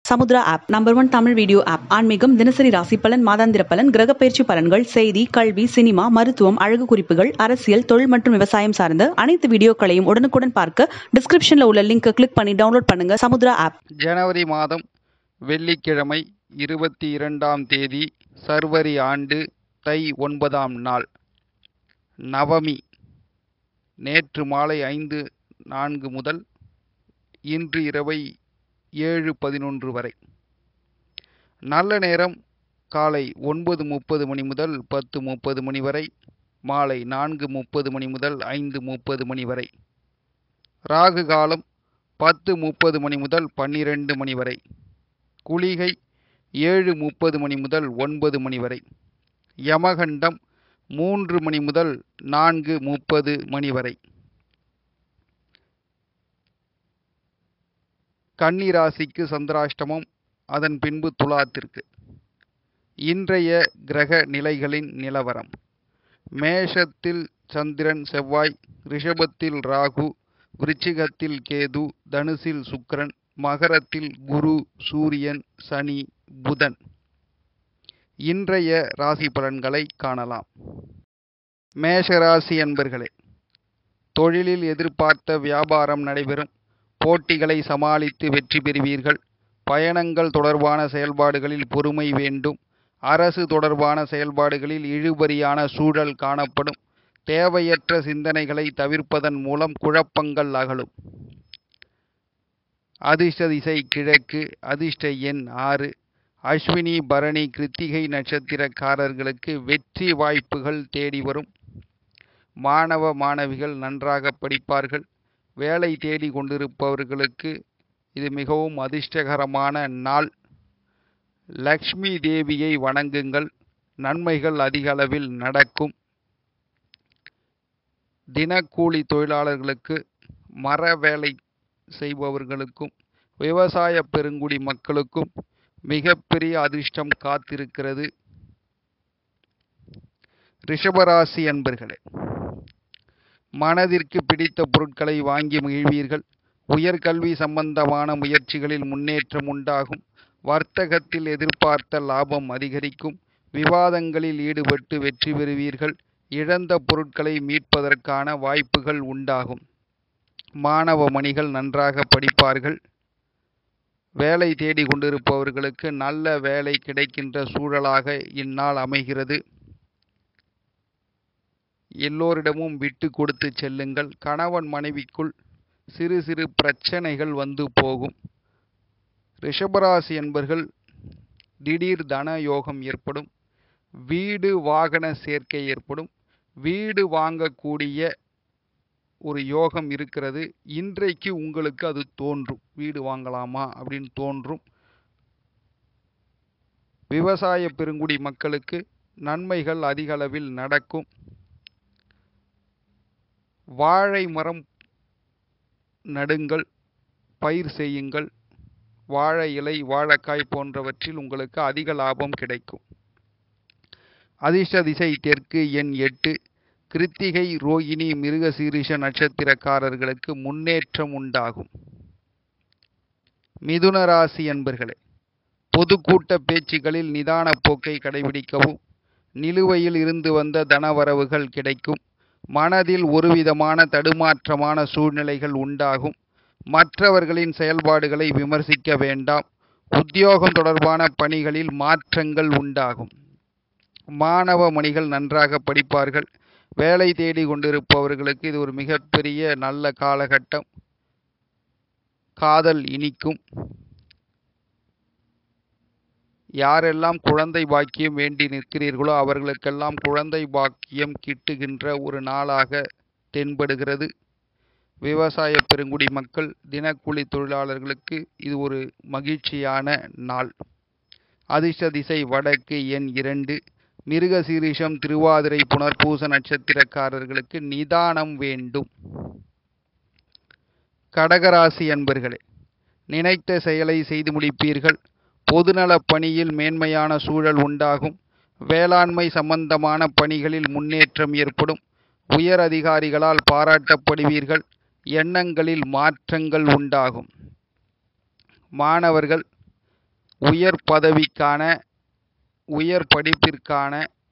Samudra app number one Tamil video app ஆன்மீகம் தினசரி ராசி பலன் மாதாந்திர பலன் கிரக பயிற்சி பலன்கள் செய்தி கல்வி சினிமா மருத்துவம் அழகு குறிப்புகள் அரசியல் தொழில் மற்றும் விவசாயம் சார்ந்த அனைத்து வீடியோக்களையும் உடனுக்குடன் பார்க்க டிஸ்கிரிப்ஷன்ல உள்ள லிங்கை கிளிக் பண்ணி டவுன்லோட் பண்ணுங்க சமுத்ரா ஆப் ஜனவரி மாதம் வெள்ளிக்கிழமை இருபத்தி இரண்டாம் தேதி சர்வரி ஆண்டு தை ஒன்பதாம் நாள் நவமி நேற்று மாலை ஐந்து நான்கு முதல் இன்று இரவை ஏழு பதினொன்று வரை நல்ல நேரம் காலை ஒன்பது முப்பது மணி முதல் பத்து முப்பது மணி வரை மாலை நான்கு முப்பது மணி முதல் ஐந்து முப்பது மணி வரை ராகு காலம் பத்து முப்பது மணி முதல் பன்னிரெண்டு மணி வரை குளிகை ஏழு முப்பது மணி முதல் ஒன்பது மணி வரை யமகண்டம் மூன்று மணி முதல் நான்கு முப்பது மணி வரை கன்னி ராசிக்கு சந்திராஷ்டமம் அதன் பின்பு துலாத்திற்கு இன்றைய கிரக நிலைகளின் நிலவரம் மேஷத்தில் சந்திரன் செவ்வாய் ரிஷபத்தில் ராகு விருச்சிகத்தில் கேது தனுசில் சுக்கிரன் மகரத்தில் குரு சூரியன் சனி புதன் இன்றைய ராசி பலன்களை காணலாம் மேஷராசி அன்பர்களே தொழிலில் எதிர்பார்த்த வியாபாரம் நடைபெறும் போட்டிகளை சமாளித்து வெற்றி பெறுவீர்கள் பயணங்கள் தொடர்பான செயல்பாடுகளில் பொறுமை வேண்டும் அரசு தொடர்பான செயல்பாடுகளில் இழுபறியான சூழல் காணப்படும் தேவையற்ற சிந்தனைகளை தவிர்ப்பதன் மூலம் குழப்பங்கள் அகலும் அதிர்ஷ்ட திசை கிழக்கு அதிர்ஷ்ட எண் ஆறு அஸ்வினி பரணி கிருத்திகை நட்சத்திரக்காரர்களுக்கு வெற்றி வாய்ப்புகள் தேடி வரும் மாணவ மாணவிகள் நன்றாக படிப்பார்கள் வேலை தேடி கொண்டிருப்பவர்களுக்கு இது மிகவும் அதிர்ஷ்டகரமான நாள் லக்ஷ்மி தேவியை வணங்குங்கள் நன்மைகள் அதிக அளவில் நடக்கும் தினக்கூலி தொழிலாளர்களுக்கு மர வேலை செய்பவர்களுக்கும் விவசாய பெருங்குடி மக்களுக்கும் மிகப்பெரிய அதிர்ஷ்டம் காத்திருக்கிறது ரிஷபராசி அன்பர்களே மனதிற்கு பிடித்த பொருட்களை வாங்கி மகிழ்வீர்கள் உயர்கல்வி சம்பந்தமான முயற்சிகளில் முன்னேற்றம் உண்டாகும் வர்த்தகத்தில் எதிர்பார்த்த லாபம் அதிகரிக்கும் விவாதங்களில் ஈடுபட்டு வெற்றி பெறுவீர்கள் இழந்த பொருட்களை மீட்பதற்கான வாய்ப்புகள் உண்டாகும் மாணவ மணிகள் நன்றாக படிப்பார்கள் வேலை தேடி கொண்டிருப்பவர்களுக்கு நல்ல வேலை கிடைக்கின்ற சூழலாக இந்நாள் அமைகிறது எல்லோரிடமும் விட்டு கொடுத்து செல்லுங்கள் கணவன் மனைவிக்குள் சிறு சிறு பிரச்சனைகள் வந்து போகும் ரிஷபராசி என்பர்கள் திடீர் தன யோகம் ஏற்படும் வீடு வாகன சேர்க்கை ஏற்படும் வீடு வாங்கக்கூடிய ஒரு யோகம் இருக்கிறது இன்றைக்கு உங்களுக்கு அது தோன்றும் வீடு வாங்கலாமா அப்படின்னு தோன்றும் விவசாய பெருங்குடி மக்களுக்கு நன்மைகள் அதிக அளவில் நடக்கும் வாழை மரம் நடுங்கள் பயிர் செய்யுங்கள் வாழை இலை வாழைக்காய் போன்றவற்றில் உங்களுக்கு அதிக லாபம் கிடைக்கும் அதிர்ஷ்ட திசை தெற்கு எண் எட்டு கிருத்திகை ரோகிணி மிருகசீரிஷ நட்சத்திரக்காரர்களுக்கு முன்னேற்றம் உண்டாகும் மிதுன ராசி என்பர்களே பொதுக்கூட்ட பேச்சுகளில் நிதான போக்கை கடைபிடிக்கவும் நிலுவையில் இருந்து வந்த தனவரவுகள் கிடைக்கும் மனதில் ஒருவிதமான தடுமாற்றமான சூழ்நிலைகள் உண்டாகும் மற்றவர்களின் செயல்பாடுகளை விமர்சிக்க வேண்டாம் உத்தியோகம் தொடர்பான பணிகளில் மாற்றங்கள் உண்டாகும் மாணவ மணிகள் நன்றாக படிப்பார்கள் வேலை தேடி கொண்டிருப்பவர்களுக்கு இது ஒரு மிகப்பெரிய நல்ல காலகட்டம் காதல் இனிக்கும் யாரெல்லாம் குழந்தை பாக்கியம் வேண்டி நிற்கிறீர்களோ அவர்களுக்கெல்லாம் குழந்தை பாக்கியம் கிட்டுகின்ற ஒரு நாளாக தென்படுகிறது விவசாய பெருங்குடி மக்கள் தினக்கூலி தொழிலாளர்களுக்கு இது ஒரு மகிழ்ச்சியான நாள் அதிர்ஷ்ட திசை வடக்கு எண் இரண்டு மிருகசீரிஷம் திருவாதிரை புனர்பூச நட்சத்திரக்காரர்களுக்கு நிதானம் வேண்டும் கடகராசி அன்பர்களே நினைத்த செயலை செய்து முடிப்பீர்கள் பொதுநலப் பணியில் மேன்மையான சூழல் உண்டாகும் வேளாண்மை சம்பந்தமான பணிகளில் முன்னேற்றம் ஏற்படும் உயர் அதிகாரிகளால் பாராட்டப்படுவீர்கள் எண்ணங்களில் மாற்றங்கள் உண்டாகும் மாணவர்கள் உயர் பதவிக்கான உயர் படிப்பிற்கான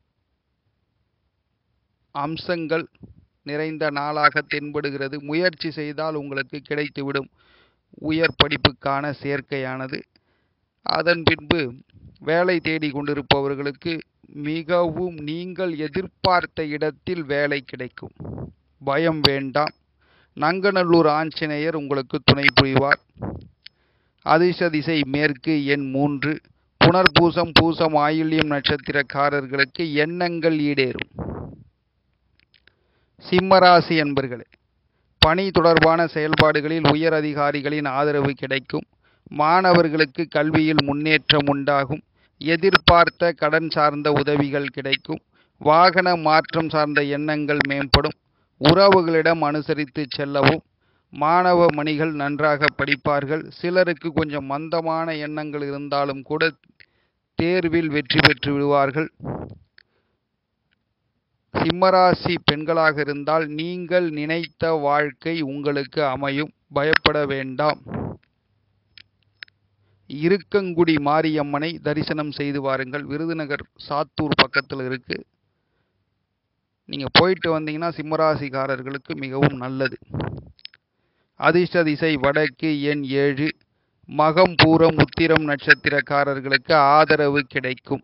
அம்சங்கள் நிறைந்த நாளாக தென்படுகிறது முயற்சி செய்தால் உங்களுக்கு கிடைத்துவிடும் உயர் படிப்புக்கான சேர்க்கையானது அதன் பின்பு வேலை தேடி கொண்டிருப்பவர்களுக்கு மிகவும் நீங்கள் எதிர்பார்த்த இடத்தில் வேலை கிடைக்கும் பயம் வேண்டாம் நங்கநல்லூர் ஆஞ்சநேயர் உங்களுக்கு துணை புரிவார் அதிர்ஷ்ட திசை மேற்கு எண் மூன்று புனர்பூசம் பூசம் ஆயில்யம் நட்சத்திரக்காரர்களுக்கு எண்ணங்கள் ஈடேறும் சிம்மராசி என்பர்களே பணி தொடர்பான செயல்பாடுகளில் உயர் அதிகாரிகளின் ஆதரவு கிடைக்கும் மாணவர்களுக்கு கல்வியில் முன்னேற்றம் உண்டாகும் எதிர்பார்த்த கடன் சார்ந்த உதவிகள் கிடைக்கும் வாகன மாற்றம் சார்ந்த எண்ணங்கள் மேம்படும் உறவுகளிடம் அனுசரித்து செல்லவும் மாணவ மணிகள் நன்றாக படிப்பார்கள் சிலருக்கு கொஞ்சம் மந்தமான எண்ணங்கள் இருந்தாலும் கூட தேர்வில் வெற்றி பெற்று விடுவார்கள் சிம்மராசி பெண்களாக இருந்தால் நீங்கள் நினைத்த வாழ்க்கை உங்களுக்கு அமையும் பயப்பட வேண்டாம் இருக்கங்குடி மாரியம்மனை தரிசனம் செய்து வாருங்கள் விருதுநகர் சாத்தூர் பக்கத்தில் இருக்கு நீங்க போயிட்டு வந்தீங்கன்னா சிம்மராசிக்காரர்களுக்கு மிகவும் நல்லது அதிர்ஷ்ட திசை வடக்கு எண் ஏழு மகம் பூரம் உத்திரம் நட்சத்திரக்காரர்களுக்கு ஆதரவு கிடைக்கும்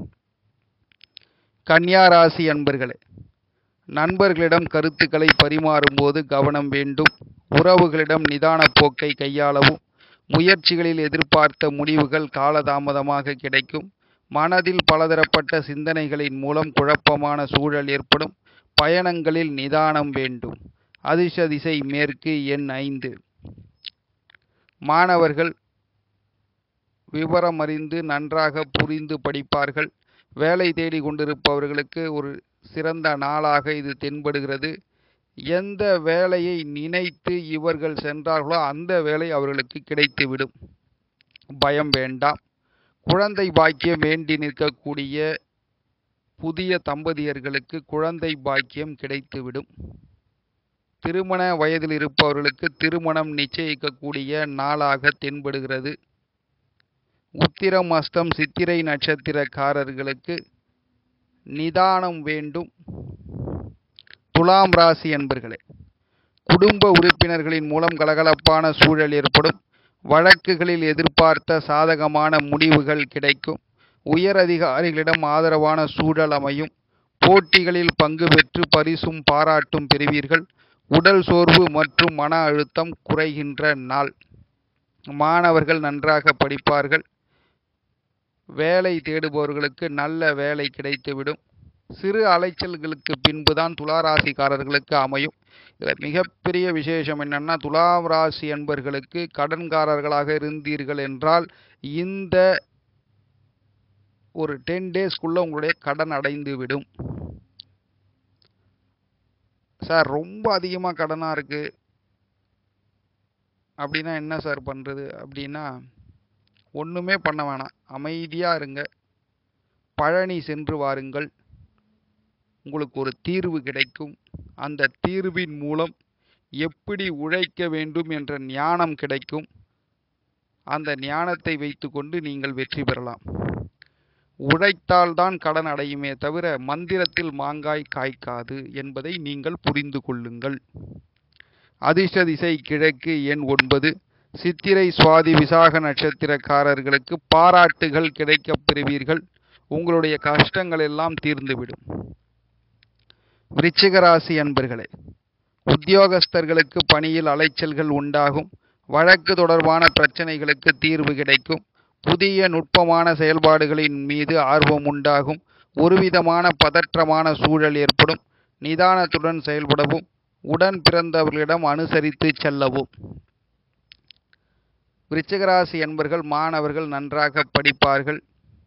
கன்னியா ராசி அன்பர்களே நண்பர்களிடம் கருத்துக்களை பரிமாறும்போது கவனம் வேண்டும் உறவுகளிடம் நிதான போக்கை கையாளவும் முயற்சிகளில் எதிர்பார்த்த முடிவுகள் காலதாமதமாக கிடைக்கும் மனதில் பலதரப்பட்ட சிந்தனைகளின் மூலம் குழப்பமான சூழல் ஏற்படும் பயணங்களில் நிதானம் வேண்டும் அதிர்ஷ்ட திசை மேற்கு எண் ஐந்து மாணவர்கள் விவரம் அறிந்து நன்றாக புரிந்து படிப்பார்கள் வேலை தேடி கொண்டிருப்பவர்களுக்கு ஒரு சிறந்த நாளாக இது தென்படுகிறது எந்த வேலையை நினைத்து இவர்கள் சென்றார்களோ அந்த வேலை அவர்களுக்கு கிடைத்துவிடும் பயம் வேண்டாம் குழந்தை பாக்கியம் வேண்டி நிற்கக்கூடிய புதிய தம்பதியர்களுக்கு குழந்தை பாக்கியம் கிடைத்துவிடும் திருமண வயதில் இருப்பவர்களுக்கு திருமணம் நிச்சயிக்கக்கூடிய நாளாக தென்படுகிறது உத்திரம் அஸ்தம் சித்திரை நட்சத்திரக்காரர்களுக்கு நிதானம் வேண்டும் துலாம் ராசி என்பர்களே குடும்ப உறுப்பினர்களின் மூலம் கலகலப்பான சூழல் ஏற்படும் வழக்குகளில் எதிர்பார்த்த சாதகமான முடிவுகள் கிடைக்கும் உயர் அதிகாரிகளிடம் ஆதரவான சூழல் அமையும் போட்டிகளில் பங்கு பெற்று பரிசும் பாராட்டும் பெறுவீர்கள் உடல் சோர்வு மற்றும் மன அழுத்தம் குறைகின்ற நாள் மாணவர்கள் நன்றாக படிப்பார்கள் வேலை தேடுபவர்களுக்கு நல்ல வேலை கிடைத்துவிடும் சிறு அலைச்சல்களுக்கு பின்புதான் துளாராசிக்காரர்களுக்கு அமையும் இதில் மிகப்பெரிய விசேஷம் என்னன்னா துலாம் ராசி என்பர்களுக்கு கடன்காரர்களாக இருந்தீர்கள் என்றால் இந்த ஒரு டென் டேஸ்க்குள்ள உங்களுடைய கடன் அடைந்து விடும் சார் ரொம்ப அதிகமாக கடனாக இருக்கு அப்படின்னா என்ன சார் பண்ணுறது அப்படின்னா ஒன்றுமே பண்ண வேணாம் அமைதியாக இருங்க பழனி சென்று வாருங்கள் உங்களுக்கு ஒரு தீர்வு கிடைக்கும் அந்த தீர்வின் மூலம் எப்படி உழைக்க வேண்டும் என்ற ஞானம் கிடைக்கும் அந்த ஞானத்தை வைத்துக்கொண்டு நீங்கள் வெற்றி பெறலாம் உழைத்தால்தான் கடன் அடையுமே தவிர மந்திரத்தில் மாங்காய் காய்க்காது என்பதை நீங்கள் புரிந்து கொள்ளுங்கள் அதிர்ஷ்ட திசை கிழக்கு எண் ஒன்பது சித்திரை சுவாதி விசாக நட்சத்திரக்காரர்களுக்கு பாராட்டுகள் கிடைக்கப் பெறுவீர்கள் உங்களுடைய கஷ்டங்கள் எல்லாம் தீர்ந்துவிடும் விருச்சிக ராசி அன்பர்களே உத்தியோகஸ்தர்களுக்கு பணியில் அலைச்சல்கள் உண்டாகும் வழக்கு தொடர்பான பிரச்சனைகளுக்கு தீர்வு கிடைக்கும் புதிய நுட்பமான செயல்பாடுகளின் மீது ஆர்வம் உண்டாகும் ஒருவிதமான பதற்றமான சூழல் ஏற்படும் நிதானத்துடன் செயல்படவும் உடன் பிறந்தவர்களிடம் அனுசரித்து செல்லவும் விருச்சிகராசி என்பர்கள் மாணவர்கள் நன்றாக படிப்பார்கள்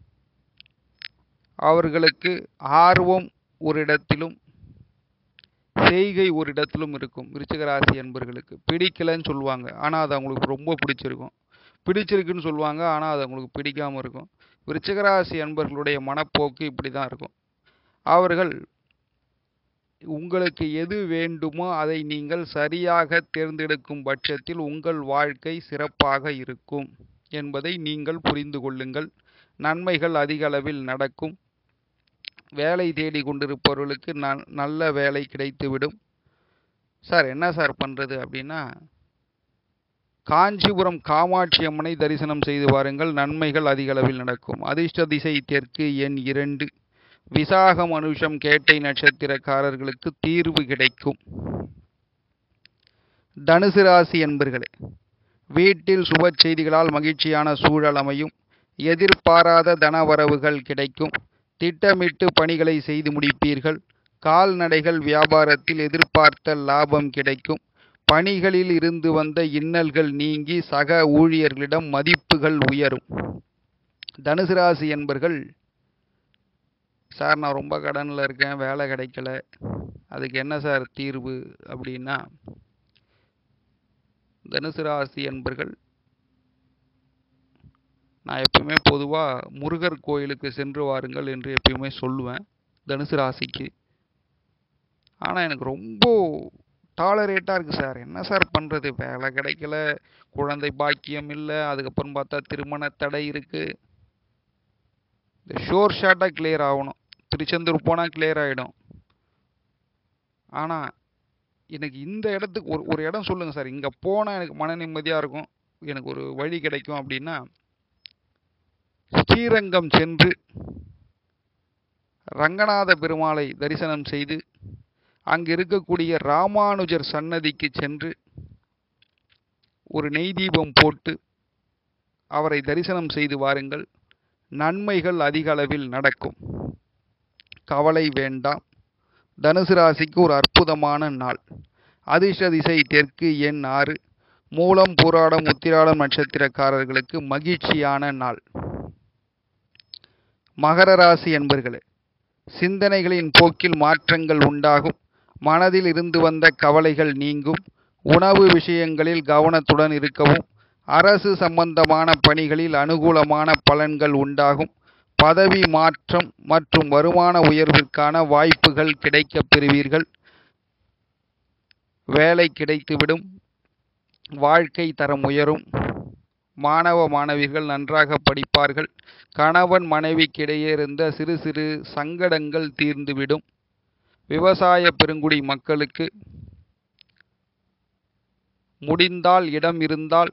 அவர்களுக்கு ஆர்வம் ஒரு இடத்திலும் செய்கை ஒரு இடத்திலும் இருக்கும் விருச்சிகராசி என்பர்களுக்கு பிடிக்கலன்னு சொல்லுவாங்க ஆனால் அது அவங்களுக்கு ரொம்ப பிடிச்சிருக்கும் பிடிச்சிருக்குன்னு சொல்லுவாங்க ஆனால் அது அவங்களுக்கு பிடிக்காம இருக்கும் விருச்சிகராசி அன்பர்களுடைய மனப்போக்கு இப்படி தான் இருக்கும் அவர்கள் உங்களுக்கு எது வேண்டுமோ அதை நீங்கள் சரியாக தேர்ந்தெடுக்கும் பட்சத்தில் உங்கள் வாழ்க்கை சிறப்பாக இருக்கும் என்பதை நீங்கள் புரிந்து கொள்ளுங்கள் நன்மைகள் அதிக அளவில் நடக்கும் வேலை தேடி கொண்டிருப்பவர்களுக்கு ந- நல்ல வேலை கிடைத்துவிடும் சார் என்ன சார் பண்ணுறது அப்படின்னா காஞ்சிபுரம் காமாட்சி அம்மனை தரிசனம் செய்து வாருங்கள் நன்மைகள் அதிக அளவில் நடக்கும் அதிர்ஷ்ட திசை தெற்கு எண் இரண்டு விசாகம் அனுஷம் கேட்டை நட்சத்திரக்காரர்களுக்கு தீர்வு கிடைக்கும் தனுசு ராசி என்பர்களே வீட்டில் சுப செய்திகளால் மகிழ்ச்சியான சூழல் அமையும் எதிர்பாராத தனவரவுகள் கிடைக்கும் திட்டமிட்டு பணிகளை செய்து முடிப்பீர்கள் கால்நடைகள் வியாபாரத்தில் எதிர்பார்த்த லாபம் கிடைக்கும் பணிகளில் இருந்து வந்த இன்னல்கள் நீங்கி சக ஊழியர்களிடம் மதிப்புகள் உயரும் தனுசு ராசி என்பர்கள் சார் நான் ரொம்ப கடனில் இருக்கேன் வேலை கிடைக்கல அதுக்கு என்ன சார் தீர்வு அப்படின்னா தனுசு ராசி என்பர்கள் நான் எப்பயுமே பொதுவாக முருகர் கோயிலுக்கு சென்று வாருங்கள் என்று எப்பயுமே சொல்லுவேன் தனுசு ராசிக்கு ஆனால் எனக்கு ரொம்ப டாலரேட்டாக இருக்குது சார் என்ன சார் பண்ணுறது வேலை கிடைக்கல குழந்தை பாக்கியம் இல்லை அதுக்கப்புறம் பார்த்தா திருமண தடை இருக்குது இந்த ஷோர் ஷார்ட்டாக கிளியர் ஆகணும் திருச்செந்தூர் போனால் கிளியர் ஆகிடும் ஆனால் எனக்கு இந்த இடத்துக்கு ஒரு ஒரு இடம் சொல்லுங்கள் சார் இங்கே போனால் எனக்கு மன நிம்மதியாக இருக்கும் எனக்கு ஒரு வழி கிடைக்கும் அப்படின்னா ஸ்ரீரங்கம் சென்று ரங்கநாத பெருமாளை தரிசனம் செய்து அங்கு இருக்கக்கூடிய ராமானுஜர் சன்னதிக்கு சென்று ஒரு நெய் தீபம் போட்டு அவரை தரிசனம் செய்து வாருங்கள் நன்மைகள் அதிக அளவில் நடக்கும் கவலை வேண்டாம் தனுசு ராசிக்கு ஒரு அற்புதமான நாள் அதிர்ஷ்ட திசை தெற்கு எண் ஆறு மூலம் பூராடம் உத்திராடம் நட்சத்திரக்காரர்களுக்கு மகிழ்ச்சியான நாள் மகர ராசி என்பர்களே சிந்தனைகளின் போக்கில் மாற்றங்கள் உண்டாகும் மனதில் இருந்து வந்த கவலைகள் நீங்கும் உணவு விஷயங்களில் கவனத்துடன் இருக்கவும் அரசு சம்பந்தமான பணிகளில் அனுகூலமான பலன்கள் உண்டாகும் பதவி மாற்றம் மற்றும் வருமான உயர்விற்கான வாய்ப்புகள் கிடைக்கப் பெறுவீர்கள் வேலை கிடைத்துவிடும் வாழ்க்கை தரம் உயரும் மாணவ மாணவிகள் நன்றாக படிப்பார்கள் கணவன் மனைவிக்கிடையே இருந்த சிறு சிறு சங்கடங்கள் தீர்ந்துவிடும் விவசாய பெருங்குடி மக்களுக்கு முடிந்தால் இடம் இருந்தால்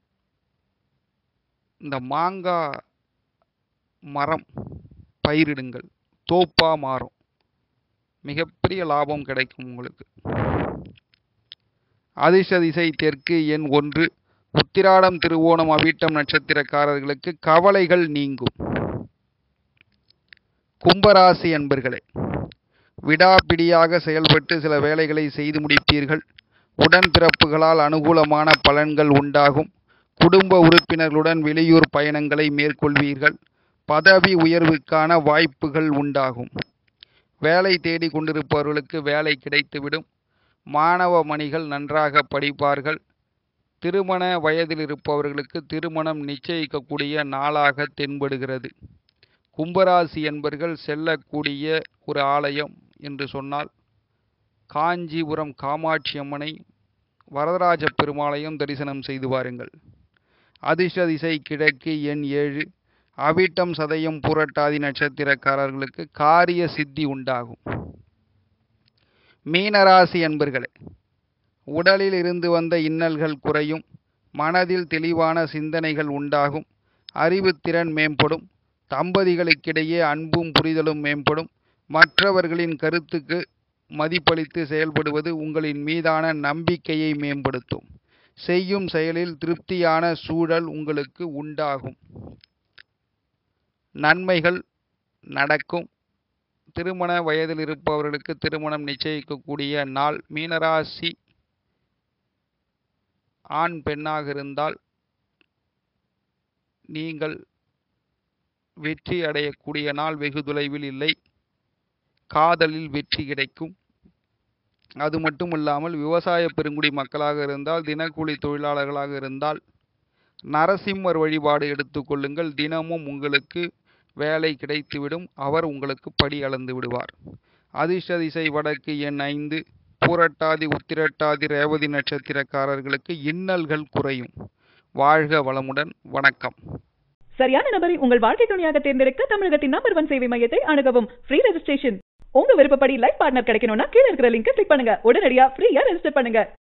இந்த மாங்காய் மரம் பயிரிடுங்கள் தோப்பா மாறும் மிகப்பெரிய லாபம் கிடைக்கும் உங்களுக்கு அதிர்ஷ்ட திசை தெற்கு எண் ஒன்று உத்திராடம் திருவோணம் அவிட்டம் நட்சத்திரக்காரர்களுக்கு கவலைகள் நீங்கும் கும்பராசி அன்பர்களே விடாப்பிடியாக செயல்பட்டு சில வேலைகளை செய்து முடிப்பீர்கள் உடன்பிறப்புகளால் அனுகூலமான பலன்கள் உண்டாகும் குடும்ப உறுப்பினர்களுடன் வெளியூர் பயணங்களை மேற்கொள்வீர்கள் பதவி உயர்வுக்கான வாய்ப்புகள் உண்டாகும் வேலை தேடி கொண்டிருப்பவர்களுக்கு வேலை கிடைத்துவிடும் மாணவ மணிகள் நன்றாக படிப்பார்கள் திருமண வயதில் இருப்பவர்களுக்கு திருமணம் நிச்சயிக்கக்கூடிய நாளாக தென்படுகிறது கும்பராசி என்பர்கள் செல்லக்கூடிய ஒரு ஆலயம் என்று சொன்னால் காஞ்சிபுரம் காமாட்சி அம்மனை வரதராஜ பெருமாளையும் தரிசனம் செய்து வாருங்கள் அதிர்ஷ்ட திசை கிழக்கு எண் ஏழு அவிட்டம் சதயம் புரட்டாதி நட்சத்திரக்காரர்களுக்கு காரிய சித்தி உண்டாகும் மீனராசி அன்பர்களே உடலில் இருந்து வந்த இன்னல்கள் குறையும் மனதில் தெளிவான சிந்தனைகள் உண்டாகும் அறிவுத்திறன் மேம்படும் தம்பதிகளுக்கிடையே அன்பும் புரிதலும் மேம்படும் மற்றவர்களின் கருத்துக்கு மதிப்பளித்து செயல்படுவது உங்களின் மீதான நம்பிக்கையை மேம்படுத்தும் செய்யும் செயலில் திருப்தியான சூழல் உங்களுக்கு உண்டாகும் நன்மைகள் நடக்கும் திருமண வயதில் இருப்பவர்களுக்கு திருமணம் நிச்சயிக்கக்கூடிய நாள் மீனராசி ஆண் பெண்ணாக இருந்தால் நீங்கள் வெற்றி அடையக்கூடிய நாள் வெகு தொலைவில் இல்லை காதலில் வெற்றி கிடைக்கும் அது மட்டும் இல்லாமல் விவசாய பெருங்குடி மக்களாக இருந்தால் தினக்கூலி தொழிலாளர்களாக இருந்தால் நரசிம்மர் வழிபாடு எடுத்துக்கொள்ளுங்கள் தினமும் உங்களுக்கு வேலை கிடைத்துவிடும் அவர் உங்களுக்கு படி அளந்து விடுவார் அதிர்ஷ்ட திசை வடக்கு எண் ஐந்து பூரட்டாதி உத்திரட்டாதி ரேவதி நட்சத்திரக்காரர்களுக்கு இன்னல்கள் குறையும் வாழ்க வளமுடன் வணக்கம் சரியான நபரை உங்கள் வாழ்க்கை துணையாக தேர்ந்தெடுக்க தமிழகத்தின் நம்பர் ஒன் சேவை மையத்தை அணுகவும் ஃப்ரீ ரெஜிஸ்ட்ரேஷன் உங்க விருப்பப்படி லைஃப் பார்ட்னர் கிடைக்கணும்னா கீழ இருக்கிற லிங்கை கிளிக் பண்ணுங்க உடனடியா ஃப்ரீயா ரெஜிஸ்டர் பண்ணுங்க